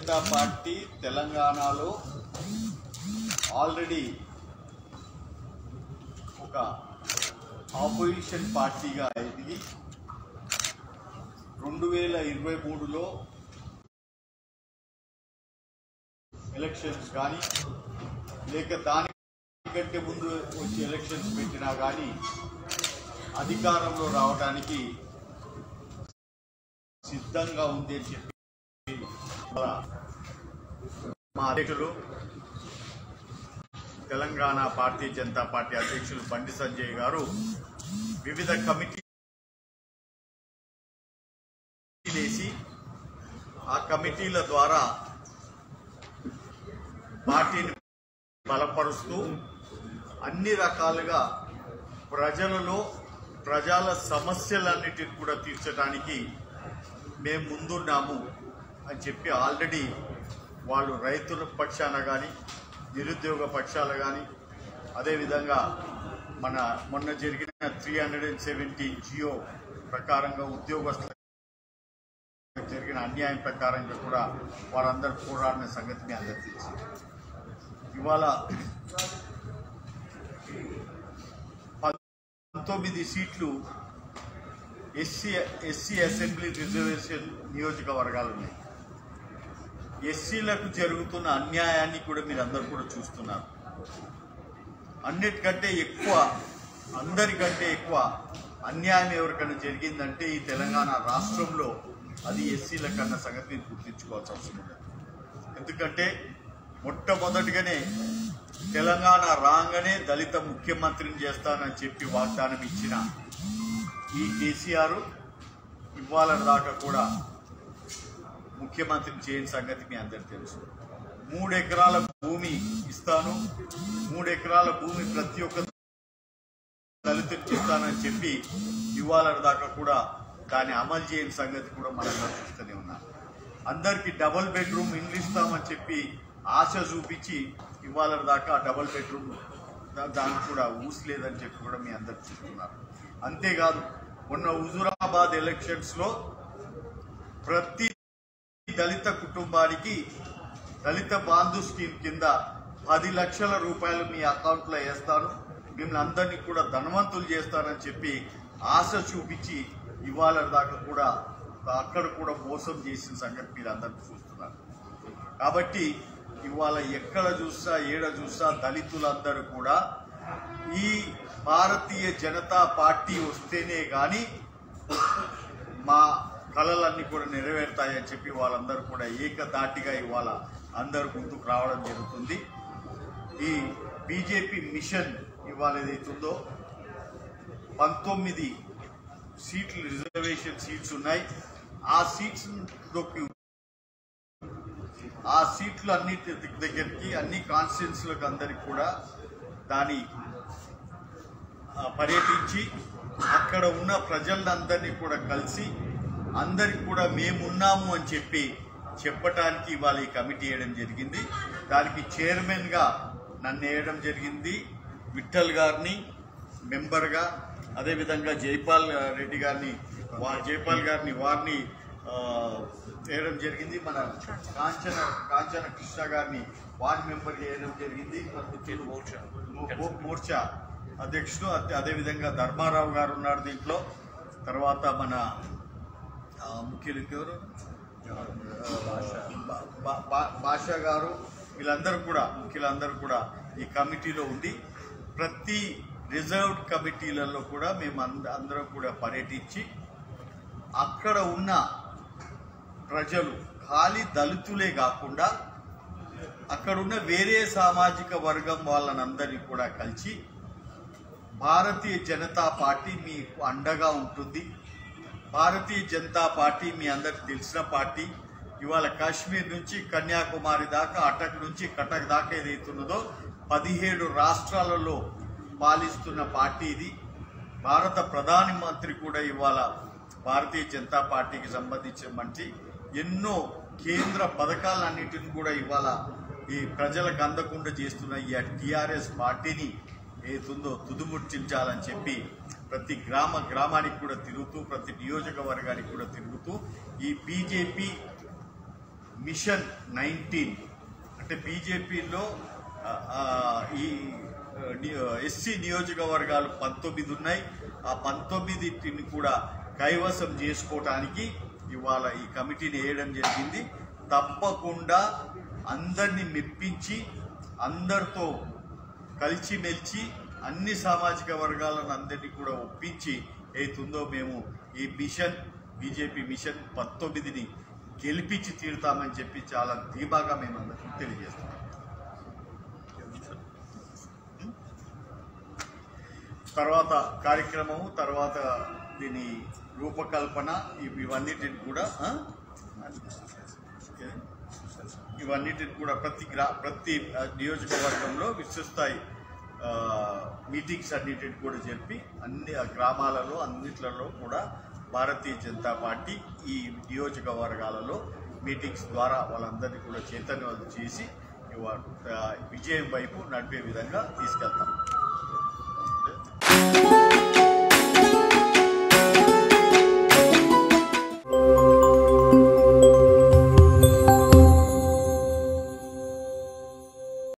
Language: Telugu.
జనతా పార్టీ తెలంగాణలో ఆల్రెడీ ఒక ఆపోజిషన్ పార్టీగా ఎదిగి రెండు వేల ఇరవై మూడులో ఎలక్షన్స్ కానీ లేక దానికంటే ముందు వచ్చి ఎలక్షన్స్ పెట్టినా కానీ అధికారంలో రావడానికి సిద్ధంగా ఉంది అని చెప్పి మా అధ్యక్షులు తెలంగాణ భారతీయ జనతా పార్టీ అధ్యక్షులు బండి సంజయ్ గారు వివిధ కమిటీ వేసి ఆ కమిటీల ద్వారా పార్టీని బలపరుస్తూ అన్ని రకాలుగా ప్రజలలో ప్రజల సమస్యలన్నిటిని కూడా తీర్చడానికి మేము ముందున్నాము అని చెప్పి ఆల్రెడీ వాళ్ళు రైతుల పక్షాన కానీ నిరుద్యోగ పక్షాలు కానీ అదేవిధంగా మన మొన్న జరిగిన three hundred and seventy GO ప్రకారంగా ఉద్యోగస్తుల జరిగిన అన్యాయం ప్రకారంగా కూడా వారందరూ పోరాడిన సంగతి మీ అందరికీ తెలుసు ఇవాళ పంతొమ్మిది సీట్లు ఎస్సీ ఎస్సీ అసెంబ్లీ రిజర్వేషన్ నియోజకవర్గాలు ఉన్నాయి ఎస్సీలకు జరుగుతున్న అన్యాయాన్ని కూడా మీరు అందరు కూడా చూస్తున్నారు అన్నిటికంటే ఎక్కువ అందరికంటే ఎక్కువ అన్యాయం ఎవరికైనా జరిగిందంటే ఈ తెలంగాణ రాష్ట్రంలో అది ఎస్సీల కన్నా సంగతి మీరు గుర్తించుకోవాల్సిన అవసరం ఉంది ఎందుకంటే మొట్టమొదటిగానే తెలంగాణ రాగానే దళిత ముఖ్యమంత్రిని చేస్తానని చెప్పి వాగ్దానం ఇచ్చిన ఈ కేసీఆర్ ఇవాళ దాకా కూడా ముఖ్యమంత్రిని చేయని సంగతి మీ అందరికి తెలుసు మూడు ఎకరాల భూమి ఇస్తాను మూడు ఎకరాల భూమి ప్రతి ఒక్క దళితుడికి ఇస్తానని చెప్పి ఇవాళ దాకా కూడా దాన్ని అమలు చేయని సంగతి కూడా మనం చూస్తూనే ఉన్నాం అందరికి డబుల్ బెడ్రూమ్ ఇండ్లు ఇస్తామని చెప్పి ఆశ చూపించి ఇవాళ దాకా డబుల్ బెడ్రూమ్ దా- దానికి కూడా ఊసలేదని చెప్పి కూడా మీ అందరు చూస్తున్నారు అంతేకాదు మొన్న హుజూరాబాద్ ఎలక్షన్స్ లో ప్రతి దళిత కుటుంబానికి దళిత బాంధు స్కీమ్ కింద పది లక్షల రూపాయలు మీ అకౌంట్లో వేస్తాను మిమ్మల్ని అందరినీ కూడా ధనవంతులు చేస్తానని చెప్పి ఆశ చూపించి ఇవాళ దాకా కూడా అక్కడ కూడా మోసం చేసిన సంగతి మీరు అందరూ చూస్తున్నారు కాబట్టి ఇవాళ ఎక్కడ చూసా ఏడ చూసా దళితులందరూ కూడా ఈ భారతీయ జనతా పార్టీ వస్తేనే కానీ మా కళలన్నీ కూడా నెరవేరుతాయని చెప్పి వాళ్ళందరూ కూడా ఏకదాటిగా ఇవాళ అందరూ ముందుకు రావడం జరుగుతుంది ఈ బీజేపీ మిషన్ ఇవాళ ఏదైతుందో పంతొమ్మిది సీట్లు రిజర్వేషన్ సీట్స్ ఉన్నాయి ఆ సీట్స్ ఆ సీట్లు అన్నిటి దగ్గరికి అన్ని కాన్స్టిట్యున్సీలకు అందరికి కూడా దాని ఆ, పర్యటించి అక్కడ ఉన్న ప్రజలందరినీ కూడా కలిసి అందరికి కూడా మేమున్నాము అని చెప్పి చెప్పటానికి ఇవాళ ఈ కమిటీ వేయడం జరిగింది దానికి చైర్మన్ గా నన్ను వేయడం జరిగింది విఠల్ గారిని మెంబర్గా అదేవిధంగా జైపాల్ రెడ్డి గారిని వా- జైపాల్ గారిని వారిని ఆ, వేయడం జరిగింది మన కాంచన కాంచన కృష్ణ గారిని వార్డ్ మెంబర్ చేయడం జరిగింది మో- మోర్చా అధ్యక్షుడు అదే- అదేవిధంగా ధర్మారావు గారు ఉన్నారు దీంట్లో తర్వాత మన ఆ, ముఖ్యులు ఎవరు బా- బా- బా- బాషా గారు వీళ్ళందరూ కూడా ముఖ్యులందరూ కూడా ఈ కమిటీలో ఉండి ప్రతి రిజర్వ్డ్ కమిటీలలో కూడా మేము అంద అందరం కూడా పర్యటించి అక్కడ ఉన్న ప్రజలు ఖాళీ దళితులే కాకుండా అక్కడున్న వేరే సామాజిక వర్గం వాళ్ళనందరినీ కూడా కలిసి భారతీయ జనతా పార్టీ మీకు అండగా ఉంటుంది భారతీయ జనతా పార్టీ మీ అందరికి తెలిసిన పార్టీ ఇవాళ కాశ్మీర్ నుంచి కన్యాకుమారి దాకా అటక్ నుంచి కటక్ దాకా ఏదైతున్నదో పదిహేడు రాష్ట్రాలలో పాలిస్తున్న పార్టీ ఇది భారత ప్రధాని మంత్రి కూడా ఇవాళ భారతీయ జనతా పార్టీకి సంబంధించిన మంచి ఎన్నో కేంద్ర పథకాలన్నిటిని కూడా ఇవాళ ఈ ప్రజలకు అందకుండా చేస్తున్న ఈ టిఆర్ఎస్ పార్టీని ఏతుందో తుదుముట్టించాలని చెప్పి ప్రతి గ్రామ గ్రామానికి కూడా తిరుగుతూ ప్రతి నియోజకవర్గానికి కూడా తిరుగుతూ ఈ బీజేపీ మిషన్ నైన్టీన్ అంటే బీజేపీలో ఈ ఎస్సీ నియోజకవర్గాలు పంతొమ్మిది ఉన్నాయి ఆ పంతొమ్మిదిటిని కూడా కైవసం చేసుకోవటానికి ఇవాళ ఈ కమిటీని వేయడం జరిగింది తప్పకుండా అందరినీ మెప్పించి అందరితో కలిసిమెలిచి అన్ని సామాజిక వర్గాలను అందరినీ కూడా ఒప్పించి ఏతుందో మేము ఈ మిషన్ బీజేపీ మిషన్ పంతొమ్మిదిని గెలిపించి తీరుతామని చెప్పి చాలా ధీమాగా మేము అందరికీ తెలియజేస్తున్నాం తర్వాత కార్యక్రమము తర్వాత దీని రూపకల్పన ఇవి- ఇవన్నిటిని కూడా ఆ? ఓకే. ఇవన్నిటిని కూడా ప్రతి గ్రా ప్రతి ఆ, నియోజకవర్గంలో విశ్వస్థాయి ఆ, మీటింగ్స్ అన్నిటిని కూడా జరిపి అన్ని ఆ గ్రామాలలో అన్నిట్లలో కూడా భారతీయ జనతా పార్టీ ఈ నియోజకవర్గాలలో మీటింగ్స్ ద్వారా వాళ్ళందరినీ కూడా చైతన్యవంతం చేసి ఇవాళ ఆ, విజయం వైపు నడిపే విధంగా తీసుకెళ్తాం